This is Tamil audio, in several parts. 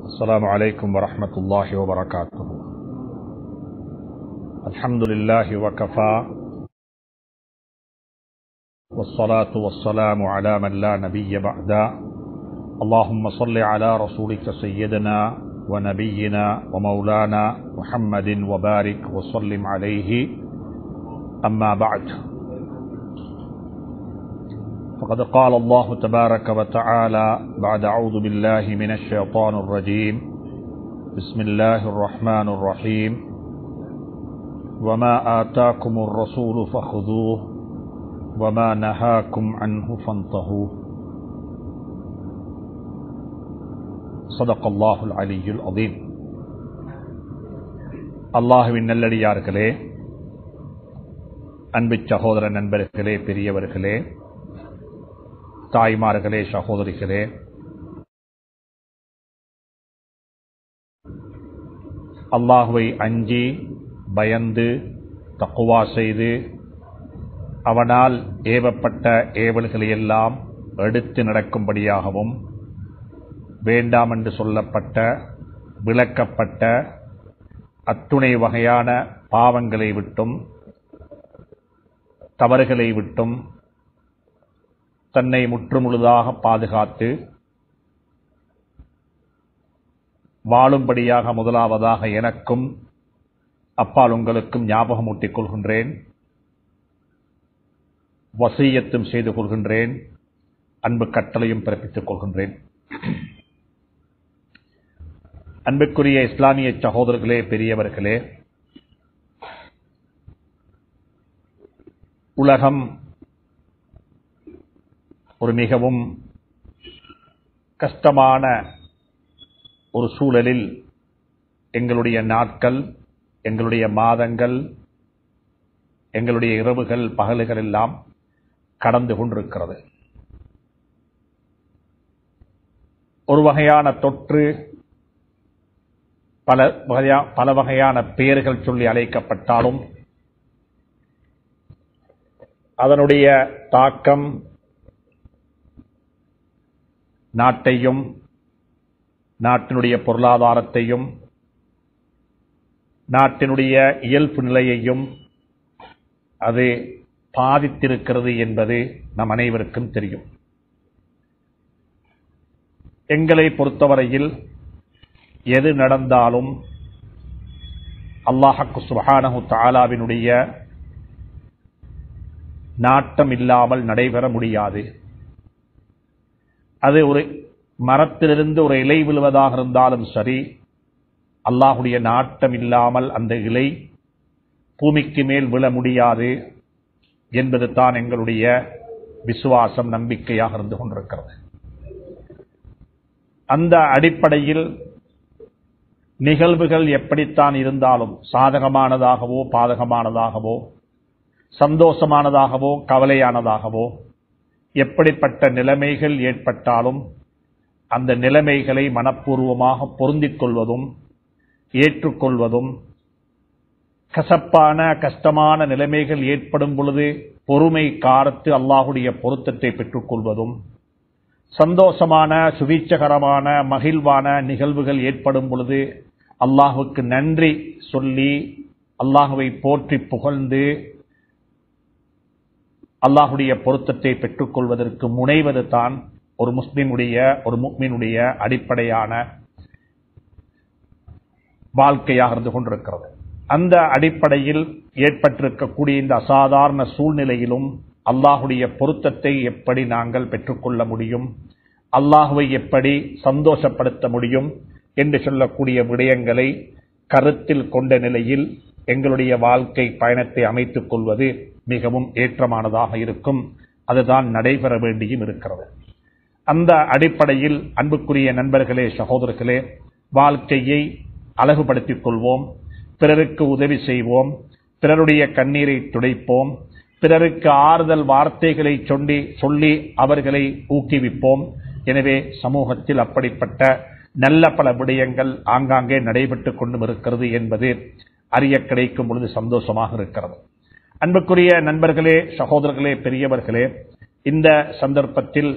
السلام عليكم ورحمة الله وبركاته الحمد لله وكفى والصلاة والسلام على من لا نبي بعدا اللهم صل على رسولك سيدنا ونبينا ومولانا محمد وبارك وسلم عليه أما بعد فقد قال الله تبارك وتعالى بعد أعوذ بالله من الشيطان الرجيم بسم الله الرحمن الرحيم وما آتاكم الرسول فخذوه وما نهاكم عنه فانتهوا صدق الله العلي العظيم அல்லாஹுவின் நல்லடியார்களே அன்பு சகோதர நண்பர்களே பெரியவர்களே தாய்மார்களே சகோதரிகளே அல்லாஹுவை அஞ்சி பயந்து தக்குவா செய்து அவனால் ஏவப்பட்ட ஏவல்களை எல்லாம் எடுத்து நடக்கும்படியாகவும் வேண்டாம் என்று சொல்லப்பட்ட விளக்கப்பட்ட அத்துணை வகையான பாவங்களை விட்டும் தவறுகளை விட்டும் தன்னை முற்றுமுழுதாக பாதுகாத்து வாழும்படியாக முதலாவதாக எனக்கும் அப்பால் உங்களுக்கும் ஞாபகமூட்டிக் கொள்கின்றேன் வசீயத்தும் செய்து கொள்கின்றேன் அன்பு கட்டளையும் பிறப்பித்துக் கொள்கின்றேன் அன்புக்குரிய இஸ்லாமிய சகோதரர்களே பெரியவர்களே உலகம் ஒரு மிகவும் கஷ்டமான ஒரு சூழலில் எங்களுடைய நாட்கள் எங்களுடைய மாதங்கள் எங்களுடைய இரவுகள் பகல்கள் எல்லாம் கடந்து கொண்டிருக்கிறது ஒரு வகையான தொற்று பல வகையா பல வகையான பெயர்கள் சொல்லி அழைக்கப்பட்டாலும் அதனுடைய தாக்கம் நாட்டையும் நாட்டினுடைய பொருளாதாரத்தையும் நாட்டினுடைய இயல்பு நிலையையும் அது பாதித்திருக்கிறது என்பது நம் அனைவருக்கும் தெரியும் எங்களை பொறுத்தவரையில் எது நடந்தாலும் அல்லாஹக்கு சுஹானஹு தாலாவினுடைய நாட்டம் இல்லாமல் நடைபெற முடியாது அது ஒரு மரத்திலிருந்து ஒரு இலை விழுவதாக இருந்தாலும் சரி அல்லாஹுடைய நாட்டம் இல்லாமல் அந்த இலை பூமிக்கு மேல் விழ முடியாது என்பது தான் எங்களுடைய விசுவாசம் நம்பிக்கையாக இருந்து கொண்டிருக்கிறது அந்த அடிப்படையில் நிகழ்வுகள் எப்படித்தான் இருந்தாலும் சாதகமானதாகவோ பாதகமானதாகவோ சந்தோஷமானதாகவோ கவலையானதாகவோ எப்படிப்பட்ட நிலைமைகள் ஏற்பட்டாலும் அந்த நிலைமைகளை மனப்பூர்வமாக பொருந்திக் கொள்வதும் ஏற்றுக்கொள்வதும் கசப்பான கஷ்டமான நிலைமைகள் ஏற்படும் பொழுது பொறுமை காரத்து அல்லாஹுடைய பொருத்தத்தை பெற்றுக்கொள்வதும் சந்தோஷமான சுவீச்சகரமான மகிழ்வான நிகழ்வுகள் ஏற்படும் பொழுது அல்லாஹுக்கு நன்றி சொல்லி அல்லாஹுவை போற்றி புகழ்ந்து அல்லாஹுடைய பொருத்தத்தை பெற்றுக்கொள்வதற்கு முனைவது தான் ஒரு முஸ்லிமுடைய ஒரு முக்மினுடைய அடிப்படையான வாழ்க்கையாக இருந்து கொண்டிருக்கிறது அந்த அடிப்படையில் ஏற்பட்டிருக்கக்கூடிய இந்த அசாதாரண சூழ்நிலையிலும் அல்லாஹுடைய பொருத்தத்தை எப்படி நாங்கள் பெற்றுக்கொள்ள முடியும் அல்லாஹுவை எப்படி சந்தோஷப்படுத்த முடியும் என்று சொல்லக்கூடிய விடயங்களை கருத்தில் கொண்ட நிலையில் எங்களுடைய வாழ்க்கை பயணத்தை அமைத்துக் கொள்வது மிகவும் ஏற்றமானதாக இருக்கும் அதுதான் நடைபெற வேண்டியும் இருக்கிறது அந்த அடிப்படையில் அன்புக்குரிய நண்பர்களே சகோதரர்களே வாழ்க்கையை அழகுபடுத்திக் கொள்வோம் பிறருக்கு உதவி செய்வோம் பிறருடைய கண்ணீரை துடைப்போம் பிறருக்கு ஆறுதல் வார்த்தைகளை சொல்லி சொல்லி அவர்களை ஊக்குவிப்போம் எனவே சமூகத்தில் அப்படிப்பட்ட நல்ல பல விடயங்கள் ஆங்காங்கே நடைபெற்றுக் கொண்டும் இருக்கிறது என்பது அறிய கிடைக்கும் பொழுது சந்தோஷமாக இருக்கிறது அன்புக்குரிய நண்பர்களே சகோதரர்களே பெரியவர்களே இந்த சந்தர்ப்பத்தில்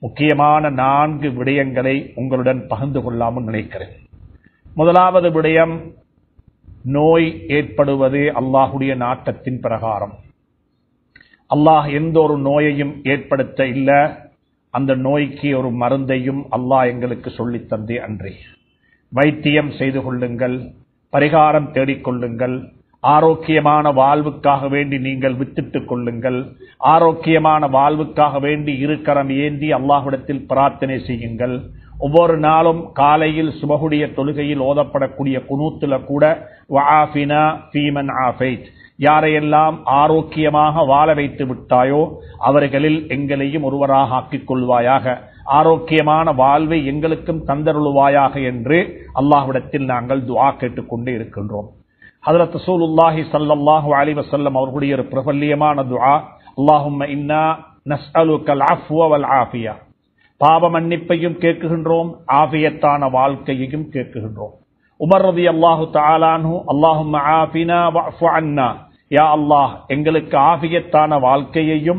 முக்கியமான நான்கு விடயங்களை உங்களுடன் பகிர்ந்து கொள்ளாமல் நினைக்கிறேன் முதலாவது விடயம் நோய் ஏற்படுவது அல்லாஹுடைய நாட்டத்தின் பிரகாரம் அல்லாஹ் எந்த ஒரு நோயையும் ஏற்படுத்த இல்ல அந்த நோய்க்கு ஒரு மருந்தையும் அல்லாஹ் எங்களுக்கு சொல்லித் தந்தே அன்றி வைத்தியம் செய்து கொள்ளுங்கள் பரிகாரம் தேடிக்கொள்ளுங்கள் ஆரோக்கியமான வாழ்வுக்காக வேண்டி நீங்கள் வித்திட்டுக் கொள்ளுங்கள் ஆரோக்கியமான வாழ்வுக்காக வேண்டி இருக்கரம் ஏந்தி அல்லாஹ்விடத்தில் பிரார்த்தனை செய்யுங்கள் ஒவ்வொரு நாளும் காலையில் சுபகுடைய தொழுகையில் ஓதப்படக்கூடிய குனூத்துல கூட வஆஃபினா ஃபீமன் ஆஃபைத் யாரையெல்லாம் ஆரோக்கியமாக வாழ வைத்து விட்டாயோ அவர்களில் எங்களையும் ஒருவராக ஆக்கிக் கொள்வாயாக ஆரோக்கியமான வாழ்வை எங்களுக்கும் தந்தருள்வாயாக என்று அல்லாஹ்விடத்தில் நாங்கள் துஆ கேட்டுக்கொண்டே இருக்கின்றோம் ஹதரத் ரசூலுல்லாஹி ஸல்லல்லாஹு அலைஹி வஸல்லம் அவர்களுடைய ஒரு பிரபல்யமான துஆ அல்லாஹும்ம இன்னா நஸ்அலுக்கல் அஃப்வ வல் ஆஃபியா பாவ மன்னிப்பையும் கேட்குகின்றோம் ஆஃபியத்தான வாழ்க்கையையும் கேட்குகின்றோம் உமர் ரதி அல்லாஹு தாலானு அல்லாஹும் ஆஃபினா வஃபு அன்னா யா அல்லாஹ் எங்களுக்கு ஆஃபியத்தான வாழ்க்கையையும்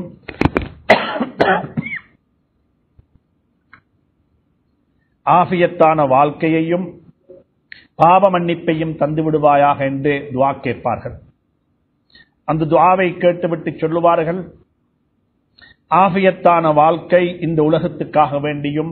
ஆஃபியத்தான வாழ்க்கையையும் பாவ மன்னிப்பையும் தந்து விடுவாயாக என்று துவா கேட்பார்கள் அந்த துவாவை கேட்டுவிட்டு சொல்லுவார்கள் ஆபியத்தான வாழ்க்கை இந்த உலகத்துக்காக வேண்டியும்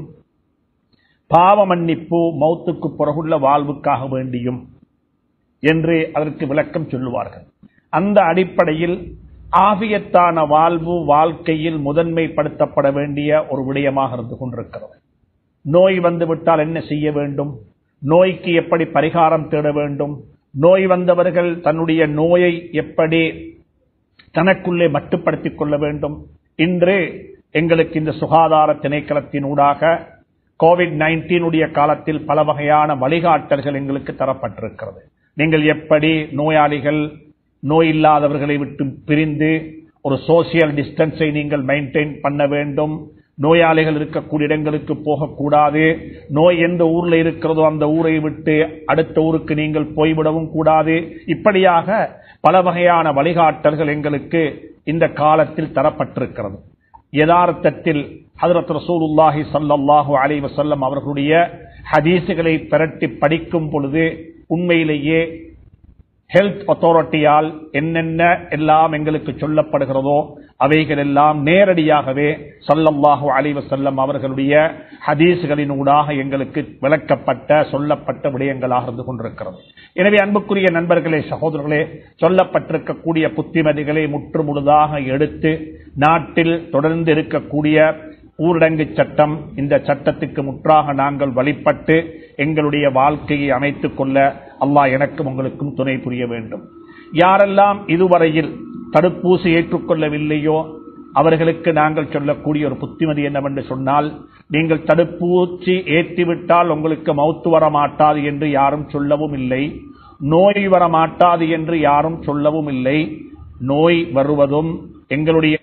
பாவ மன்னிப்பு மௌத்துக்கு பிறகுள்ள வாழ்வுக்காக வேண்டியும் என்று அதற்கு விளக்கம் சொல்லுவார்கள் அந்த அடிப்படையில் ஆபியத்தான வாழ்வு வாழ்க்கையில் முதன்மைப்படுத்தப்பட வேண்டிய ஒரு விடயமாக இருந்து கொண்டிருக்கிறது நோய் வந்துவிட்டால் என்ன செய்ய வேண்டும் நோய்க்கு எப்படி பரிகாரம் தேட வேண்டும் நோய் வந்தவர்கள் தன்னுடைய நோயை எப்படி தனக்குள்ளே மட்டுப்படுத்திக் கொள்ள வேண்டும் இன்று எங்களுக்கு இந்த சுகாதார திணைக்களத்தின் ஊடாக கோவிட் நைன்டீனுடைய காலத்தில் பல வகையான வழிகாட்டல்கள் எங்களுக்கு தரப்பட்டிருக்கிறது நீங்கள் எப்படி நோயாளிகள் நோய் இல்லாதவர்களை விட்டு பிரிந்து ஒரு சோசியல் டிஸ்டன்ஸை நீங்கள் மெயின்டைன் பண்ண வேண்டும் நோயாளிகள் இருக்கக்கூடிய இடங்களுக்கு போகக்கூடாது நோய் எந்த ஊர்ல இருக்கிறதோ அந்த ஊரை விட்டு அடுத்த ஊருக்கு நீங்கள் போய்விடவும் கூடாது இப்படியாக பல வகையான வழிகாட்டல்கள் எங்களுக்கு இந்த காலத்தில் தரப்பட்டிருக்கிறது யதார்த்தத்தில் ஹதரத் ரசூலுல்லாஹி சல்லல்லாஹு அலைஹி வஸல்லம் அவர்களுடைய ஹதீசுகளை பிரட்டி படிக்கும் பொழுது உண்மையிலேயே ஹெல்த் அத்தாரிட்டியால் என்னென்ன எல்லாம் எங்களுக்கு சொல்லப்படுகிறதோ அவைகள் எல்லாம் நேரடியாகவே சல்லல்லாஹு அலைஹி வஸல்லம் அவர்களுடைய ஹதீஸ்களின் ஊடாக எங்களுக்கு விளக்கப்பட்ட சொல்லப்பட்ட விடயங்களாக இருந்து கொண்டிருக்கிறது எனவே அன்புக்குரிய நண்பர்களே சகோதரர்களே சொல்லப்பட்டிருக்கக்கூடிய புத்திமதிகளை முற்றுமுழுதாக எடுத்து நாட்டில் தொடர்ந்து இருக்கக்கூடிய ஊரடங்கு சட்டம் இந்த சட்டத்துக்கு முற்றாக நாங்கள் வழிபட்டு எங்களுடைய வாழ்க்கையை அமைத்துக் கொள்ள அல்லாஹ் எனக்கும் உங்களுக்கும் துணை புரிய வேண்டும் யாரெல்லாம் இதுவரையில் தடுப்பூசி ஏற்றுக்கொள்ளவில்லையோ அவர்களுக்கு நாங்கள் சொல்லக்கூடிய ஒரு புத்திமதி என்னவென்று சொன்னால் நீங்கள் தடுப்பூசி ஏற்றிவிட்டால் உங்களுக்கு மௌத்து வர மாட்டாது என்று யாரும் சொல்லவும் இல்லை நோய் வர மாட்டாது என்று யாரும் சொல்லவும் இல்லை நோய் வருவதும் எங்களுடைய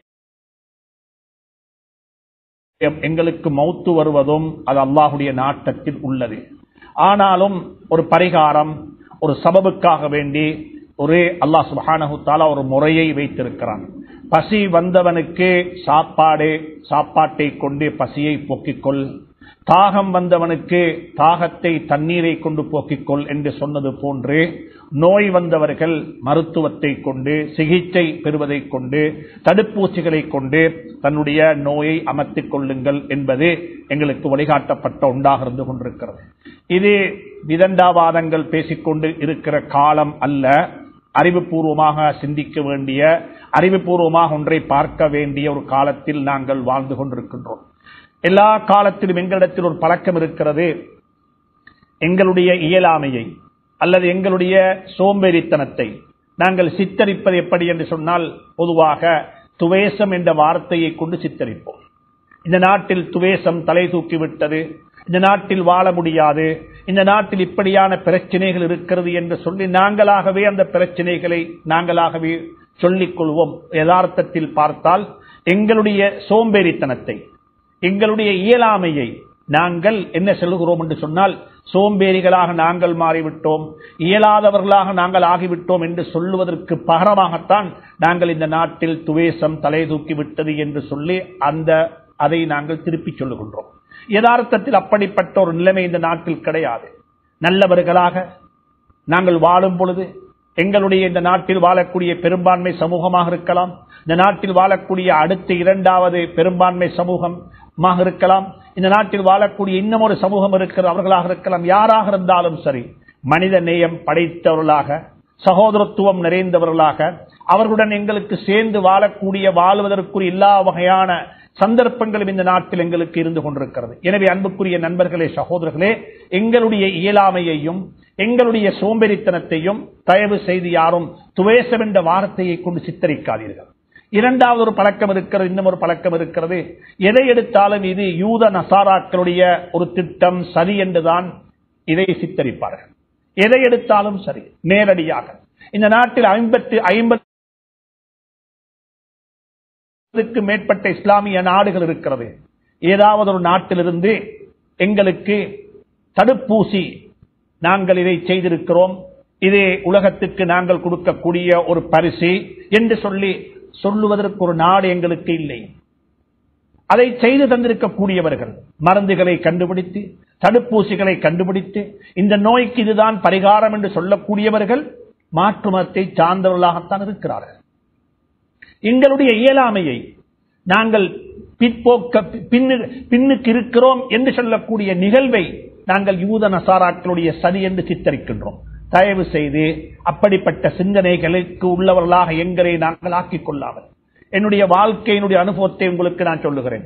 எங்களுக்கு மௌத்து வருவதும் அது அல்லாஹுடைய நாட்டத்தில் உள்ளது ஆனாலும் ஒரு பரிகாரம் ஒரு சபபுக்காக வேண்டி ஒரு அல்லாஹ் சுபஹானஹு தாலா ஒரு முறையை வைத்திருக்கிறான் பசி வந்தவனுக்கு சாப்பாடு சாப்பாட்டை கொண்டு பசியை போக்கிக்கொள் தாகம் வந்தவனுக்கு தாகத்தை தண்ணீரை கொண்டு போக்கிக்கொள் என்று சொன்னது போன்று நோய் வந்தவர்கள் மருத்துவத்தை கொண்டு சிகிச்சை பெறுவதை கொண்டு தடுப்பூசிகளை கொண்டு தன்னுடைய நோயை அமர்த்திக் கொள்ளுங்கள் என்பது எங்களுக்கு வழிகாட்டப்பட்ட ஒன்றாக இருந்து கொண்டிருக்கிறது இது விதண்டாவாதங்கள் பேசிக்கொண்டு இருக்கிற காலம் அல்ல அறிவுபூர்வமாக சிந்திக்க வேண்டிய அறிவுபூர்வமாக ஒன்றை பார்க்க வேண்டிய ஒரு காலத்தில் நாங்கள் வாழ்ந்து கொண்டிருக்கின்றோம் எல்லா காலத்திலும் எங்களிடத்தில் ஒரு பழக்கம் இருக்கிறது எங்களுடைய இயலாமையை அல்லது எங்களுடைய சோம்பேறித்தனத்தை நாங்கள் சித்தரிப்பது எப்படி என்று சொன்னால் பொதுவாக துவேசம் என்ற வார்த்தையை கொண்டு சித்தரிப்போம் இந்த நாட்டில் துவேசம் தலை தூக்கிவிட்டது இந்த நாட்டில் வாழ முடியாது இந்த நாட்டில் இப்படியான பிரச்சனைகள் இருக்கிறது என்று சொல்லி நாங்களாகவே அந்த பிரச்சனைகளை நாங்களாகவே சொல்லிக் கொள்வோம் யதார்த்தத்தில் பார்த்தால் எங்களுடைய சோம்பேறித்தனத்தை எங்களுடைய இயலாமையை நாங்கள் என்ன சொல்லுகிறோம் என்று சொன்னால் சோம்பேறிகளாக நாங்கள் மாறிவிட்டோம் இயலாதவர்களாக நாங்கள் ஆகிவிட்டோம் என்று சொல்லுவதற்கு பகரமாகத்தான் நாங்கள் இந்த நாட்டில் துவேசம் தலை தூக்கி விட்டது என்று சொல்லி அந்த அதை நாங்கள் திருப்பிச் சொல்லுகின்றோம் யதார்த்தத்தில் அப்படிப்பட்ட ஒரு நிலைமை இந்த நாட்டில் கிடையாது நல்லவர்களாக நாங்கள் வாழும் பொழுது எங்களுடைய இந்த நாட்டில் வாழக்கூடிய பெரும்பான்மை சமூகமாக இருக்கலாம் இந்த நாட்டில் வாழக்கூடிய அடுத்த இரண்டாவது பெரும்பான்மை சமூகமாக இருக்கலாம் இந்த நாட்டில் வாழக்கூடிய இன்னும் ஒரு சமூகம் இருக்கிற அவர்களாக இருக்கலாம் யாராக இருந்தாலும் சரி மனித நேயம் படைத்தவர்களாக சகோதரத்துவம் நிறைந்தவர்களாக அவர்களுடன் எங்களுக்கு சேர்ந்து வாழக்கூடிய வாழ்வதற்குரிய எல்லா வகையான சந்தர்ப்பங்களும் இந்த நாட்டில் எங்களுக்கு இருந்து கொண்டிருக்கிறது எனவே அன்புக்குரிய நண்பர்களே சகோதரர்களே எங்களுடைய இயலாமையையும் எங்களுடைய சோம்பேறித்தனத்தையும் தயவு செய்து யாரும் துவேசம் என்ற வார்த்தையை கொண்டு சித்தரிக்காதீர்கள் இரண்டாவது ஒரு பழக்கம் இருக்கிறது இன்னும் ஒரு பழக்கம் இருக்கிறது எதை எடுத்தாலும் இது யூத நசாராக்களுடைய ஒரு திட்டம் சரி என்றுதான் இதை சித்தரிப்பார்கள் எதை எடுத்தாலும் சரி நேரடியாக இந்த நாட்டில் ஐம்பத்தி ஐம்பது மேற்பட்ட இஸ்லாமிய நாடுகள் இருக்கிறது ஏதாவது ஒரு நாட்டிலிருந்து எங்களுக்கு தடுப்பூசி நாங்கள் இதை செய்திருக்கிறோம் இதே உலகத்துக்கு நாங்கள் கொடுக்கக்கூடிய ஒரு பரிசு என்று சொல்லி சொல்லுவதற்கு ஒரு நாடு எங்களுக்கு இல்லை அதை செய்து தந்திருக்கக்கூடியவர்கள் மருந்துகளை கண்டுபிடித்து தடுப்பூசிகளை கண்டுபிடித்து இந்த நோய்க்கு இதுதான் பரிகாரம் என்று சொல்லக்கூடியவர்கள் மாற்று மதத்தை சார்ந்தவர்களாகத்தான் இருக்கிறார்கள் எங்களுடைய இயலாமையை நாங்கள் பிற்போக்க பின்னு- பின்னுக்கு இருக்கிறோம் என்று சொல்லக்கூடிய நிகழ்வை நாங்கள் யூத நசாராக்களுடைய சதி என்று சித்தரிக்கின்றோம் தயவு செய்து அப்படிப்பட்ட சிந்தனைகளுக்கு உள்ளவர்களாக எங்களை நாங்கள் ஆக்கிக் கொள்ளாமல் என்னுடைய வாழ்க்கையினுடைய அனுபவத்தை உங்களுக்கு நான் சொல்லுகிறேன்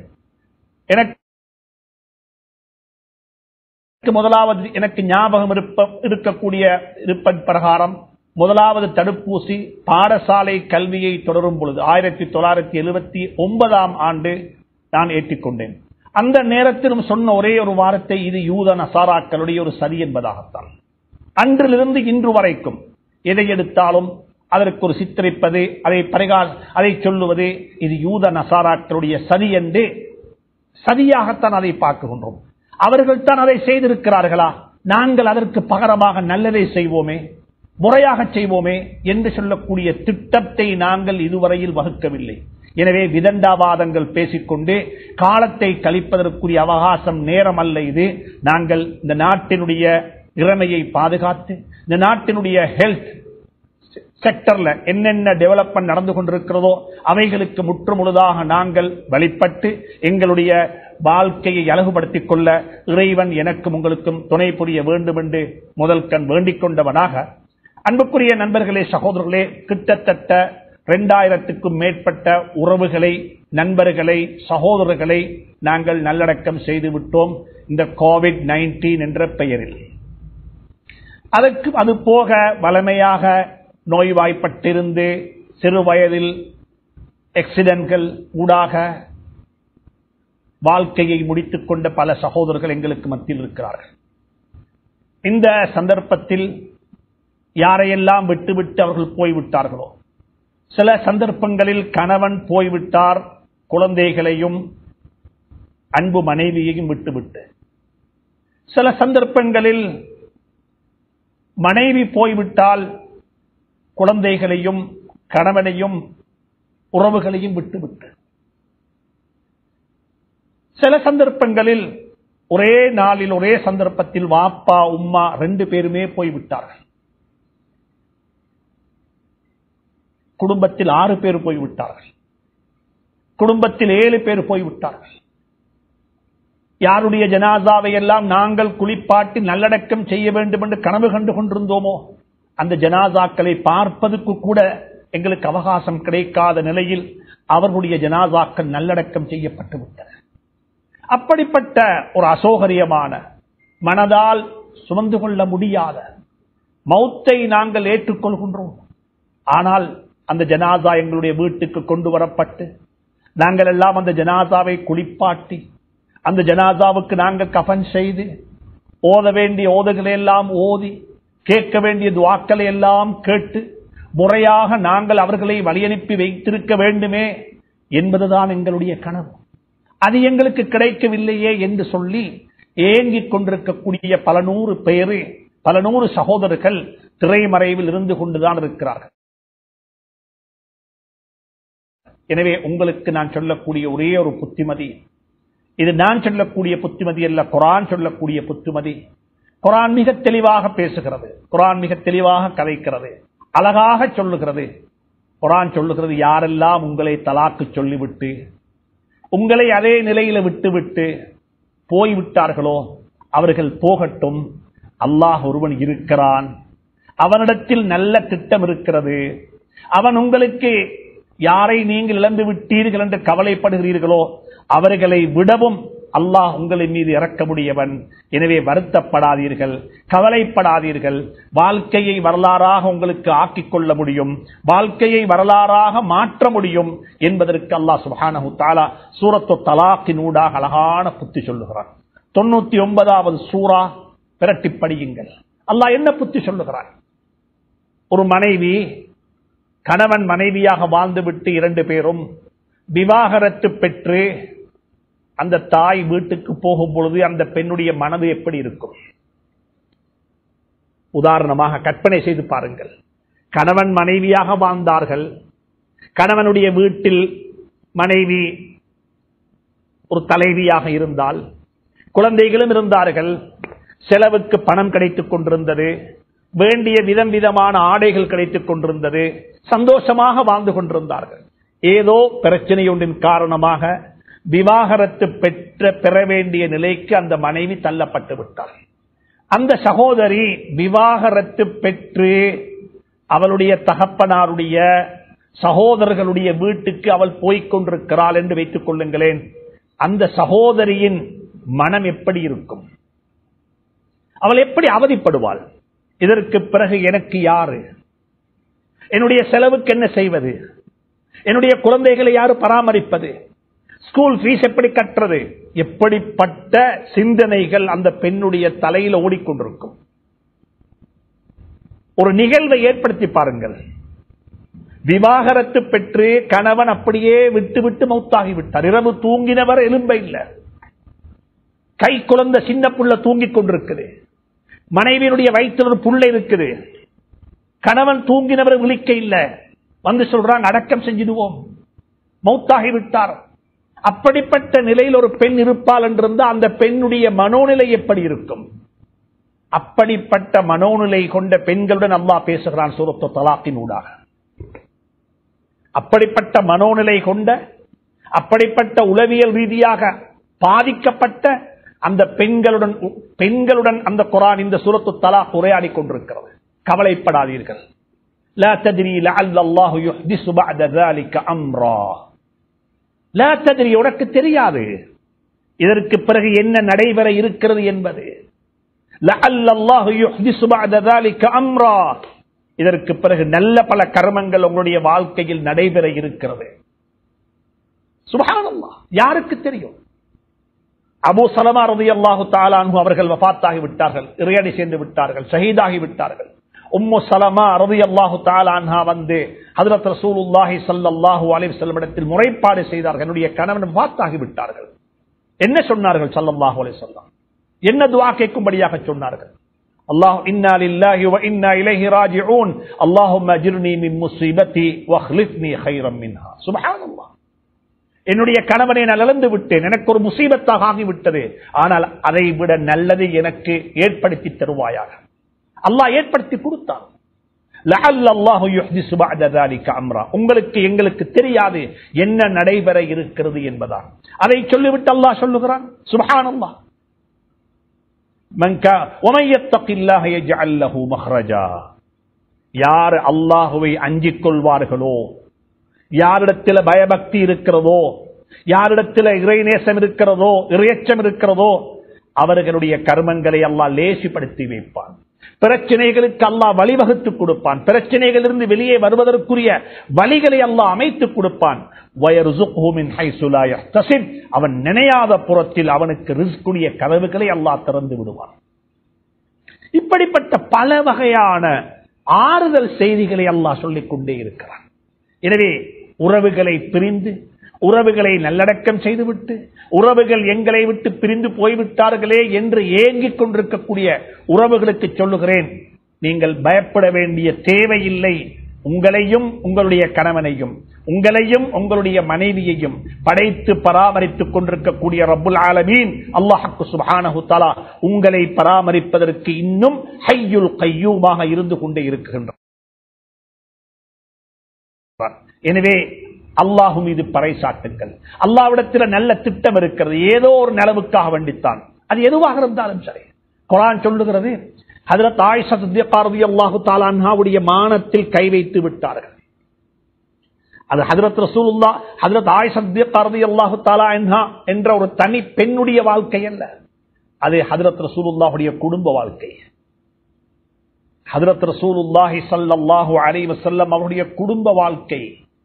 எனக்கு முதலாவது எனக்கு ஞாபகம் இருப்ப இருக்கக்கூடிய இருப்பன் பிரகாரம் முதலாவது தடுப்பூசி பாடசாலை கல்வியை தொடரும் பொழுது ஆயிரத்தி தொள்ளாயிரத்தி எழுபத்தி ஒன்பதாம் ஆண்டு நான் ஏற்றிக்கொண்டேன் அந்த நேரத்திலும் சொன்ன ஒரே ஒரு வாரத்தை இது யூத நசாராக்களுடைய ஒரு சரி என்பதாகத்தான் அன்றிலிருந்து இன்று வரைக்கும் எதை எடுத்தாலும் அதற்கு ஒரு சித்தரிப்பது அதை பரிகா அதை சொல்லுவது இது யூத நசாராக்களுடைய சரி என்று சரியாகத்தான் அதை பார்க்கின்றோம் அவர்கள் தான் அதை செய்திருக்கிறார்களா நாங்கள் அதற்கு பகரமாக நல்லதை செய்வோமே முறையாக செய்வோமே என்று சொல்லக்கூடிய திட்டத்தை நாங்கள் இதுவரையில் வகுக்கவில்லை எனவே விதண்டாவாதங்கள் பேசிக்கொண்டு காலத்தை கழிப்பதற்குரிய அவகாசம் நேரம் அல்ல இது நாங்கள் இந்த நாட்டினுடைய இறமையை பாதுகாத்து இந்த நாட்டினுடைய ஹெல்த் செக்டர்ல என்னென்ன டெவலப்மெண்ட் நடந்து கொண்டிருக்கிறதோ அவைகளுக்கு முற்றுமுழுதாக நாங்கள் வழிபட்டு எங்களுடைய வாழ்க்கையை அழகுபடுத்திக் கொள்ள இறைவன் எனக்கும் உங்களுக்கும் துணை புரிய வேண்டும் என்று முதல் கண் வேண்டிக் கொண்டவனாக அன்புக்குரிய நண்பர்களே சகோதரர்களே கிட்டத்தட்ட இரண்டாயிரத்துக்கும் மேற்பட்ட உறவுகளை நண்பர்களை சகோதரர்களை நாங்கள் நல்லடக்கம் செய்து விட்டோம் இந்த கோவிட் நைன்டீன் என்ற பெயரில் அதற்கு அது போக வளமையாக நோய்வாய்ப்பட்டிருந்து சிறு வயதில் எக்சிடென்ட்கள் ஊடாக வாழ்க்கையை முடித்துக் கொண்ட பல சகோதரர்கள் எங்களுக்கு மத்தியில் இருக்கிறார்கள் இந்த சந்தர்ப்பத்தில் யாரையெல்லாம் விட்டுவிட்டு அவர்கள் போய்விட்டார்களோ சில சந்தர்ப்பங்களில் கணவன் போய்விட்டார் குழந்தைகளையும் அன்பு மனைவியையும் விட்டுவிட்டு சில சந்தர்ப்பங்களில் மனைவி போய்விட்டால் குழந்தைகளையும் கணவனையும் உறவுகளையும் விட்டுவிட்டு சில சந்தர்ப்பங்களில் ஒரே நாளில் ஒரே சந்தர்ப்பத்தில் வாப்பா உம்மா ரெண்டு பேருமே போய்விட்டார்கள் குடும்பத்தில் ஆறு பேர் போய்விட்டார்கள் குடும்பத்தில் ஏழு பேர் போய்விட்டார்கள் யாருடைய ஜனாசாவை எல்லாம் நாங்கள் குளிப்பாட்டி நல்லடக்கம் செய்ய வேண்டும் என்று கனவு கண்டு கொண்டிருந்தோமோ அந்த ஜனாசாக்களை பார்ப்பதற்கு கூட எங்களுக்கு அவகாசம் கிடைக்காத நிலையில் அவர்களுடைய ஜனாசாக்கள் நல்லடக்கம் செய்யப்பட்டு விட்டன அப்படிப்பட்ட ஒரு அசோகரியமான மனதால் சுமந்து கொள்ள முடியாத மௌத்தை நாங்கள் ஏற்றுக்கொள்கின்றோம் ஆனால் அந்த ஜனாசா எங்களுடைய வீட்டுக்கு கொண்டு வரப்பட்டு நாங்கள் எல்லாம் அந்த ஜனாசாவை குளிப்பாட்டி அந்த ஜனாசாவுக்கு நாங்கள் கஃன் செய்து ஓத வேண்டிய ஓதுகளை எல்லாம் ஓதி கேட்க வேண்டிய துவாக்களை எல்லாம் கேட்டு முறையாக நாங்கள் அவர்களை வழியனுப்பி வைத்திருக்க வேண்டுமே என்பதுதான் எங்களுடைய கனவு அது எங்களுக்கு கிடைக்கவில்லையே என்று சொல்லி ஏங்கிக் கொண்டிருக்கக்கூடிய பல நூறு பேரு பல நூறு சகோதரர்கள் திரைமறைவில் இருந்து கொண்டுதான் இருக்கிறார்கள் எனவே உங்களுக்கு நான் சொல்லக்கூடிய ஒரே ஒரு புத்திமதி இது நான் சொல்லக்கூடிய புத்திமதி அல்ல குரான் சொல்லக்கூடிய புத்திமதி குரான் மிக தெளிவாக பேசுகிறது குரான் மிக தெளிவாக கதைக்கிறது அழகாக சொல்லுகிறது குரான் சொல்லுகிறது யாரெல்லாம் உங்களை தலாக்கு சொல்லிவிட்டு உங்களை அதே நிலையில விட்டுவிட்டு போய்விட்டார்களோ அவர்கள் போகட்டும் அல்லாஹ் ஒருவன் இருக்கிறான் அவனிடத்தில் நல்ல திட்டம் இருக்கிறது அவன் உங்களுக்கு யாரை நீங்கள் இழந்து விட்டீர்கள் என்று கவலைப்படுகிறீர்களோ அவர்களை விடவும் அல்லாஹ் உங்களின் மீது இறக்கமுடியவன் எனவே வருத்தப்படாதீர்கள் கவலைப்படாதீர்கள் வாழ்க்கையை வரலாறாக உங்களுக்கு ஆக்கிக் கொள்ள முடியும் வாழ்க்கையை வரலாறாக மாற்ற முடியும் என்பதற்கு அல்லாஹ் சுபானு தாலா சூரத்து தலாக்கின் ஊடாக அழகான புத்தி சொல்லுகிறான் தொண்ணூத்தி ஒன்பதாவது சூறா பிரட்டி படியுங்கள் அல்லாஹ் என்ன புத்தி சொல்லுகிறான் ஒரு மனைவி கணவன் மனைவியாக வாழ்ந்துவிட்டு இரண்டு பேரும் விவாகரத்து பெற்று அந்த தாய் வீட்டுக்கு போகும் பொழுது அந்த பெண்ணுடைய மனது எப்படி இருக்கும் உதாரணமாக கற்பனை செய்து பாருங்கள் கணவன் மனைவியாக வாழ்ந்தார்கள் கணவனுடைய வீட்டில் மனைவி ஒரு தலைவியாக இருந்தால் குழந்தைகளும் இருந்தார்கள் செலவுக்கு பணம் கிடைத்துக் கொண்டிருந்தது வேண்டிய விதம் விதமான ஆடைகள் கிடைத்துக் கொண்டிருந்தது சந்தோஷமாக வாழ்ந்து கொண்டிருந்தார்கள் ஏதோ பிரச்சனை ஒன்றின் காரணமாக விவாகரத்து பெற்ற பெற வேண்டிய நிலைக்கு அந்த மனைவி தள்ளப்பட்டு விட்டார் அந்த சகோதரி விவாகரத்து பெற்று அவளுடைய தகப்பனாருடைய சகோதரர்களுடைய வீட்டுக்கு அவள் போய்க் கொண்டிருக்கிறாள் என்று வைத்துக் கொள்ளுங்களேன் அந்த சகோதரியின் மனம் எப்படி இருக்கும் அவள் எப்படி அவதிப்படுவாள் இதற்கு பிறகு எனக்கு யாரு என்னுடைய செலவுக்கு என்ன செய்வது என்னுடைய குழந்தைகளை யாரு பராமரிப்பது ஸ்கூல் ஃபீஸ் எப்படி கட்டுறது எப்படிப்பட்ட சிந்தனைகள் அந்த பெண்ணுடைய தலையில ஓடிக்கொண்டிருக்கும் ஒரு நிகழ்வை ஏற்படுத்தி பாருங்கள் விவாகரத்து பெற்று கணவன் அப்படியே விட்டு விட்டு மௌத்தாகி விட்டார் இரவு தூங்கினவர் எலும்ப இல்ல கை குழந்த சின்ன புள்ள தூங்கிக் கொண்டிருக்குது மனைவியினுடைய வயிற்றில் ஒரு புள்ள இருக்குது கணவன் தூங்கினவர் விழிக்க இல்ல வந்து சொல்றாங்க அடக்கம் செஞ்சிடுவோம் மௌத்தாகி விட்டார் அப்படிப்பட்ட நிலையில் ஒரு பெண் இருப்பாள் என்றிருந்த அந்த பெண்ணுடைய மனோநிலை எப்படி இருக்கும் அப்படிப்பட்ட மனோநிலை கொண்ட பெண்களுடன் அல்லாஹ் பேசுகிறான் சூரத்து தலாக்கின் ஊடாக அப்படிப்பட்ட மனோநிலை கொண்ட அப்படிப்பட்ட உளவியல் ரீதியாக பாதிக்கப்பட்ட அந்த பெண்களுடன் பெண்களுடன் அந்த குரான் இந்த சூரத்து தலாக் உரையாடி கொண்டிருக்கிறது கவலைப்படாதீர்கள் لا تدري لعل الله يحدث بعد ذلك امرا لا تدري உனக்கு தெரியாது இதற்கு பிறகு என்ன நடைபெற இருக்கிறது என்பது لعل الله يحدث بعد ذلك امرا இதற்கு பிறகு நல்ல பல கர்மங்கள் உங்களுடைய வாழ்க்கையில் நடைபெற இருக்கிறது சுபஹானல்லாஹ் யாருக்கு தெரியும் அபு சலமா ரதி அல்லாஹு தாலானு அவர்கள் வபாத்தாகி விட்டார்கள் இறையடி சேர்ந்து விட்டார்கள் ஷஹீதாகி விட்டார்கள் உம்மு சலமா ரதி அல்லாஹு தாலான்ஹா வந்து ஹதரத் ரசூலுல்லாஹி ஸல்லல்லாஹு அலைஹி வஸல்லம் இடத்தில் முறைப்பாடு செய்தார்கள் என்னுடைய கணவன் வபாத்தாகி விட்டார்கள் என்ன சொன்னார்கள் ஸல்லல்லாஹு அலைஹி வஸல்லம் என்ன துஆ கேட்கும்படியாக சொன்னார்கள் அல்லாஹ் இன்னா லில்லாஹி வ இன்னா இலைஹி ராஜிஊன் அல்லாஹும்ம அஜிர்னி மின் முஸீபத்தி வக்லிஃப்னி கைரம் மின்ஹா சுப்ஹானல்லாஹ் என்னுடைய கணவனை நான் இழந்து விட்டேன் எனக்கு ஒரு முசீபத்தாக ஆகிவிட்டது ஆனால் அதை விட நல்லது எனக்கு ஏற்படுத்தி தருவாயாக அல்லாஹ் ஏற்படுத்தி கொடுத்தான் உங்களுக்கு எங்களுக்கு தெரியாது என்ன நடைபெற இருக்கிறது என்பதா அதை சொல்லிவிட்டு அல்லாஹ் சொல்லுகிறான் சுபஹான் அல்லாஹ் யார் அல்லாஹுவை அஞ்சிக் கொள்வார்களோ யாரிடத்தில் பயபக்தி இருக்கிறதோ யாரிடத்தில் இறைநேசம் இருக்கிறதோ இறையச்சம் இருக்கிறதோ அவர்களுடைய கர்மங்களை அல்லாஹ் லேசிப்படுத்தி வைப்பான் பிரச்சனைகளுக்கு அல்லாஹ் வழிவகுத்து கொடுப்பான் பிரச்சனைகளிலிருந்து வெளியே வருவதற்குரிய வழிகளை அல்லாஹ் அமைத்துக் கொடுப்பான் அவன் நினையாத புறத்தில் அவனுக்கு ரிஸ்குடைய கதவுகளை அல்லாஹ் திறந்து விடுவான் இப்படிப்பட்ட பல வகையான ஆறுதல் செய்திகளை அல்லாஹ் சொல்லிக் கொண்டே இருக்கிறான் எனவே உறவுகளை பிரிந்து உறவுகளை நல்லடக்கம் செய்துவிட்டு உறவுகள் எங்களை விட்டு பிரிந்து போய்விட்டார்களே என்று ஏங்கிக் கொண்டிருக்கக்கூடிய உறவுகளுக்கு சொல்லுகிறேன் நீங்கள் பயப்பட வேண்டிய தேவையில்லை உங்களையும் உங்களுடைய கணவனையும் உங்களையும் உங்களுடைய மனைவியையும் படைத்து பராமரித்துக் கொண்டிருக்கக்கூடிய ரப்புல் ஆலமீன் அல்லாஹுக்கு சுப்ஹானஹு தஆலா உங்களை பராமரிப்பதற்கு இன்னும் ஹய்யுல் கையூமாக இருந்து கொண்டே இருக்கின்றார் எனவே அல்லாஹு மீது பறைசாட்டுங்கள் அல்லாவிடத்தில் நல்ல திட்டம் இருக்கிறது ஏதோ ஒரு நிலவுக்காக வேண்டித்தான் அது எதுவாக இருந்தாலும் சரி குரான் சொல்லுகிறது ஹதரத் ஆயிஷா சித்திகா ரலியல்லாஹு தஆலா அன்ஹாவுடைய மானத்தில் கை வைத்து விட்டார்கள் அது ஹதரத் ரசூலுல்லா ஹதரத் ஆயிஷா சித்திகா ரலியல்லாஹு தஆலா அன்ஹா என்ற ஒரு தனி பெண்ணுடைய வாழ்க்கை அல்ல அது ஹதரத் ரசூலுல்லாஹுடைய குடும்ப வாழ்க்கை ஹதரத் ரசூலுல்லாஹி ஸல்லல்லாஹு அலைஹி வஸல்லம் அவருடைய குடும்ப வாழ்க்கை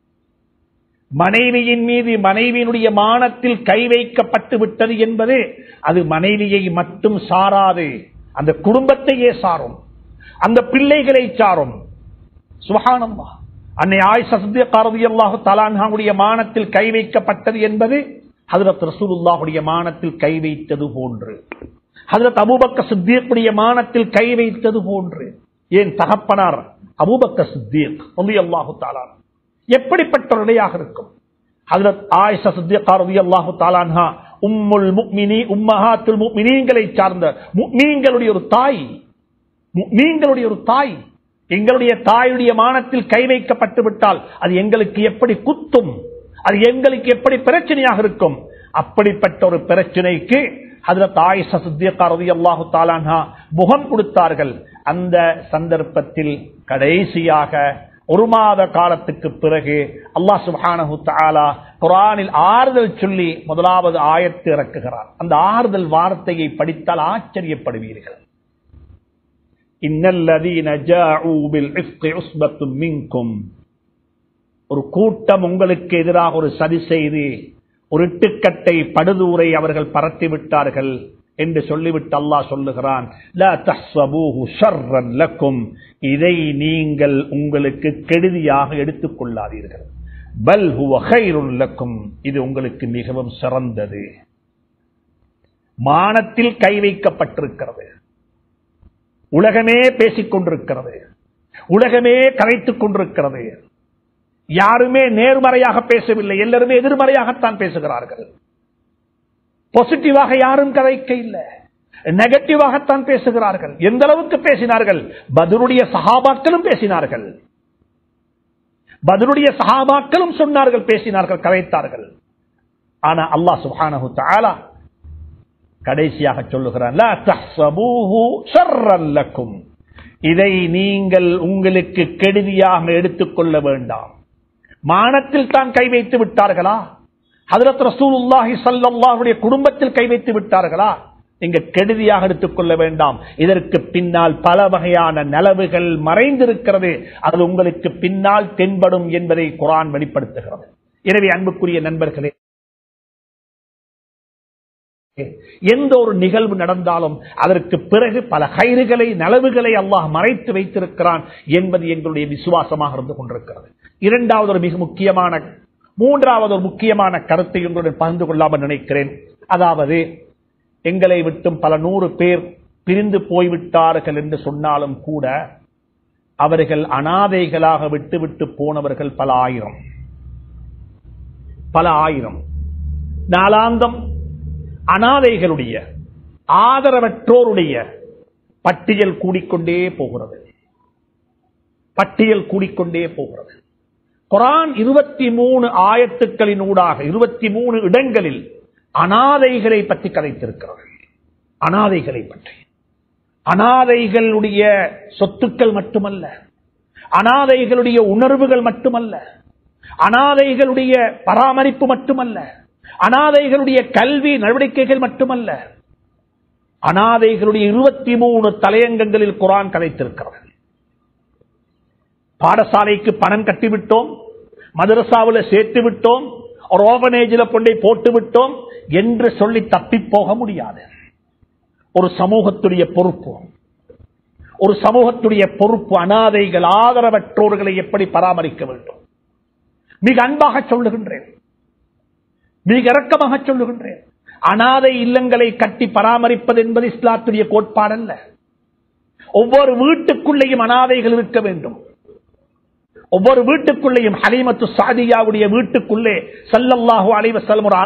மனைவியின் மீது மனைவியினுடைய மானத்தில் கை வைக்கப்பட்டு விட்டது என்பது அது மனைவியை மட்டும் சாராது அந்த குடும்பத்தையே சாரும் அந்த பிள்ளைகளை சாரும் சுபஹானல்லா அன்னை ஆயிஷா சித்திகா ரலியல்லாஹு தஆலா அன்ஹாவுடைய மானத்தில் கை வைக்கப்பட்டது என்பது ஹஜரத் ரசூலுல்லாஹுடைய மானத்தில் கை வைத்தது போன்று ஹஜரத் அபூபக்கர் சித்தியக்குடைய மானத்தில் கை வைத்தது போன்று ஏன் தகப்பனார் அபூபக்கர் சித்திக் ரலியல்லாஹு தஆலா எப்படிப்பட்ட ஒரு நிலையாக இருக்கும் ஹஜரத் ஆயிஷா சித்திகா ரலியல்லாஹு தஆலா அன்ஹா உம்முல் முஃமினி உம்மஹாத்துல் முஃமினீன்களை சார்ந்த முஃமின்களுடைய ஒரு தாய் முஃமின்களுடைய ஒரு தாய் எங்களுடைய தாயுடைய மானத்தில் கை வைக்கப்பட்டு விட்டால் அது எங்களுக்கு எப்படி குத்தும் அது எங்களுக்கு எப்படி பிரச்சனையாக இருக்கும் அப்படிப்பட்ட ஒரு பிரச்சனைக்கு ஹஜரத் ஆயிஷா சித்திகா ரலியல்லாஹு தஆலா அன்ஹா முகம் கொடுத்தார்கள் அந்த சந்தர்ப்பத்தில் கடைசியாக ஒரு மாத காலத்துக்கு பிறகு அல்லாஹ் சுப்ஹானஹு தஆலா குர்ஆனில் ஆறுதல் சொல்லி முதலாவது ஆயத்து இறக்குகிறார் அந்த ஆறுதல் வார்த்தையை படித்தால் ஆச்சரியப்படுவீர்கள் இன்னல்லதீன ஜாஊ பில் இஃப்கி உஸ்பத்தும் மின்கும் ஒரு கூட்டம் உங்களுக்கு எதிராக ஒரு சதி செய்து ஒரு இட்டுக்கட்டை படுதூரை அவர்கள் பரத்தி விட்டார்கள் என்று சொல்லிவிட்டு அல்லாஹ் சொல்லுகிறான் லா தஹ்ஸபூஹு ஷர்ரன் லக்கும் இதை நீங்கள் உங்களுக்கு கெடுதியாக எடுத்துக் கொள்ளாதீர்கள் பல் ஹுவ கைருன் லக்கும் இது உங்களுக்கு மிகவும் சிறந்தது மானத்தில் கை வைக்கப்பட்டிருக்கிறது உலகமே பேசிக் கொண்டிருக்கிறது உலகமே கரைத்துக் கொண்டிருக்கிறது யாருமே நேர்மறையாக பேசவில்லை எல்லாருமே எதிர்மறையாகத்தான் பேசுகிறார்கள் பாசிட்டிவாக யாரும் கதைக்க இல்லை நெகட்டிவாகத்தான் பேசுகிறார்கள் எந்த அளவுக்கு பேசினார்கள் பதிலுடைய சகாபாக்களும் பேசினார்கள் பதிலுடைய சகாபாக்களும் சொன்னார்கள் பேசினார்கள் கதைத்தார்கள் ஆனா அல்லாஹ் சுப்ஹானஹு தஆலா கடைசியாக சொல்லுகிறான் லா தஹ்ஸபூஹு ஷர்ரன் லக்கும் இதை நீங்கள் உங்களுக்கு கெடுதியாக எடுத்துக்கொள்ள வேண்டாம் மானத்தில் தான் கை வைத்து விட்டார்களா ஹதரத் ரசூலுல்லாஹி ஸல்லல்லாஹுடைய குடும்பத்தில் கை வைத்து விட்டார்களா நீங்க கெடுதியாக எடுத்துக்கொள்ள வேண்டாம் இதற்கு பின்னால் பல வகையான நலவுகள் மறைந்திருக்கிறது அது உங்களுக்கு பின்னால் தென்படும் என்பதை குரான் வெளிப்படுத்துகிறது எனவே அன்புக்குரிய நண்பர்களே எந்த ஒரு நிகழ்வு நடந்தாலும் அதற்கு பிறகு பல கயிறுகளை நலவுகளை அல்லாஹ் மறைத்து வைத்திருக்கிறான் என்பது எங்களுடைய விசுவாசமாக இருந்து கொண்டிருக்கிறது இரண்டாவது ஒரு மிக முக்கியமான மூன்றாவது ஒரு முக்கியமான கருத்தை உங்களுடன் பகிர்ந்து கொள்ளாமல் நினைக்கிறேன் அதாவது எங்களை விட்டும் பல நூறு பேர் பிரிந்து போய்விட்டார்கள் என்று சொன்னாலும் கூட அவர்கள் அனாதைகளாக விட்டு விட்டு போனவர்கள் பல ஆயிரம் பல ஆயிரம் நாளாந்தம் அனாதைகளுடைய ஆதரவற்றோருடைய பட்டியல் கூடிக்கொண்டே போகிறது பட்டியல் கூடிக்கொண்டே போகிறது குரான் இருபத்தி மூணு ஆயத்துக்களின் ஊடாக இருபத்தி மூணு இடங்களில் அனாதைகளை பற்றி கதைத்திருக்கிறது அனாதைகளை பற்றி அனாதைகளுடைய சொத்துக்கள் மட்டுமல்ல அனாதைகளுடைய உணர்வுகள் மட்டுமல்ல அனாதைகளுடைய பராமரிப்பு மட்டுமல்ல அனாதைகளுடைய கல்வி நடவடிக்கைகள் மட்டுமல்ல அனாதைகளுடைய இருபத்தி மூணு தலையங்கங்களில் குரான் கதைத்திருக்கிறது பாடசாலைக்கு பணம் கட்டிவிட்டோம் மதரசாவில் சேர்த்து விட்டோம் ஒரு ஓபனேஜில் கொண்டே போட்டு விட்டோம் என்று சொல்லி தப்பி போக முடியாது ஒரு சமூகத்துடைய பொறுப்பு ஒரு சமூகத்துடைய பொறுப்பு அனாதைகள் ஆதரவற்றோர்களை எப்படி பராமரிக்க வேண்டும் மிக அன்பாக சொல்லுகின்றேன் மிக இறக்கமாக சொல்லுகின்றேன் அனாதை இல்லங்களை கட்டி பராமரிப்பது என்பது இஸ்லாத்துடைய கோட்பாடல்ல ஒவ்வொரு வீட்டுக்குள்ளேயும் அனாதைகள் இருக்க வேண்டும் ஒவ்வொரு வீட்டுக்குள்ளேயும் ஹலீமத்து சாதியாவுடைய வீட்டுக்குள்ளே சல்லல்லாஹு அலைவ செல்லும் ஒரு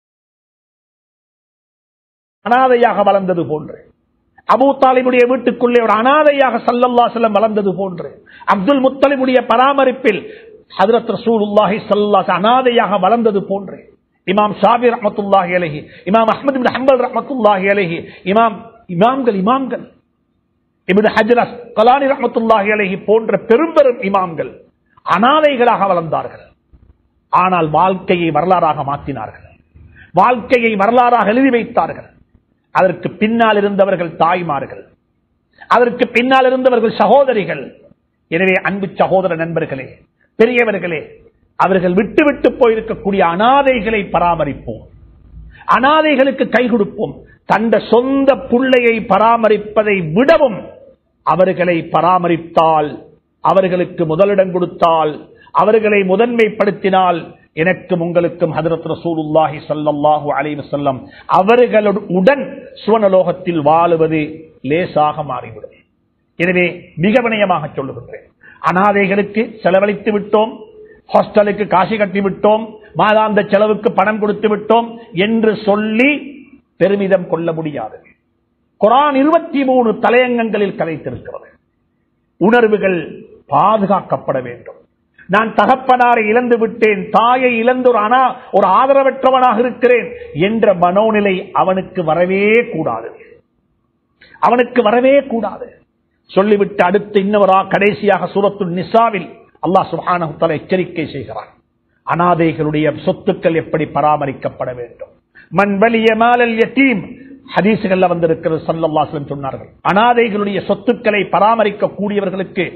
அனாதையாக வளர்ந்தது போன்று அபூ தாலிபுடைய வீட்டுக்குள்ளே ஒரு அனாதையாக சல்லல்லா செல்லம் வளர்ந்தது போன்று அப்துல் முத்தலிபுடைய பராமரிப்பில் ஹதரத் ரசூலுல்லாஹி ஸல்லல்லாஹு அனாதையாக வளர்ந்தது போன்று இமாம் ஷாபி ரஹ்மத்துல்லாஹி அலைஹி இமாம் அஹ்மத் பின் ஹம்பல் ரஹ்மத்துல்லாஹி அலைஹி இமாம் இமாம்கள் இமாம்கள் இப்னு ஹஜ்ர் கலானி ரஹ்மத்துல்லாஹி அலைஹி போன்ற பெரும் பெரும் இமாம்கள் அனாதைகளாக வளர்ந்தார்கள் ஆனால் வாழ்க்கையை வரலாறாக மாற்றினார்கள் வாழ்க்கையை வரலாறாக எழுதி வைத்தார்கள் அதற்கு பின்னால் இருந்தவர்கள் தாய்மார்கள் அதற்கு பின்னால் இருந்தவர்கள் சகோதரிகள் எனவே அன்பு சகோதர நண்பர்களே பெரியவர்களே அவர்கள் விட்டு விட்டு போயிருக்கக்கூடிய அனாதைகளை பராமரிப்போம் அனாதைகளுக்கு கை கொடுப்போம் தந்த சொந்த புள்ளையை பராமரிப்பதை விடவும் அவர்களை பராமரித்தால் அவர்களுக்கு முதலிடம் கொடுத்தால் அவர்களை முதன்மைப்படுத்தினால் எனக்கும் உங்களுக்கும் ஹதரத் ரசூலுல்லாஹி ஸல்லல்லாஹு அலைஹி வஸல்லம் அவர்களுடன் சுவனலோகத்தில் வாழுவது லேசாக மாறிவிடும் எனவே மிக வினயமாக சொல்லுகின்றேன் அனாதைகளுக்கு செலவழித்து விட்டோம் ஹாஸ்டலுக்கு காசு கட்டி விட்டோம் மாதாந்த செலவுக்கு பணம் கொடுத்து விட்டோம் என்று சொல்லி பெருமிதம் கொள்ள முடியாது குரான் இருபத்தி மூணு தலையங்கங்களில் கலைத்திருக்கிறது உணர்வுகள் பாதுகாக்கப்பட வேண்டும் நான் தகப்பனாரை இழந்து விட்டேன் தாயை இழந்து ஒரு அனா ஒரு ஆதரவற்றவனாக இருக்கிறேன் என்ற மனோநிலை அவனுக்கு வரவே கூடாது அவனுக்கு வரவே கூடாது சொல்லிவிட்டு அடுத்து இன்னவரா கடைசியாக சூரத்து நிசாவில் அல்லாஹ் சுபான எச்சரிக்கை செய்கிறான் அனாதைகளுடைய சொத்துக்கள் எப்படி பராமரிக்கப்பட வேண்டும் மண் வலிய மாலல் யத்தீம் ஹதீசுகள்ல வந்திருக்கிறது சல்லல்லாஸ்லம் சொன்னார்கள் அனாதைகளுடைய சொத்துக்களை பராமரிக்க கூடியவர்களுக்கு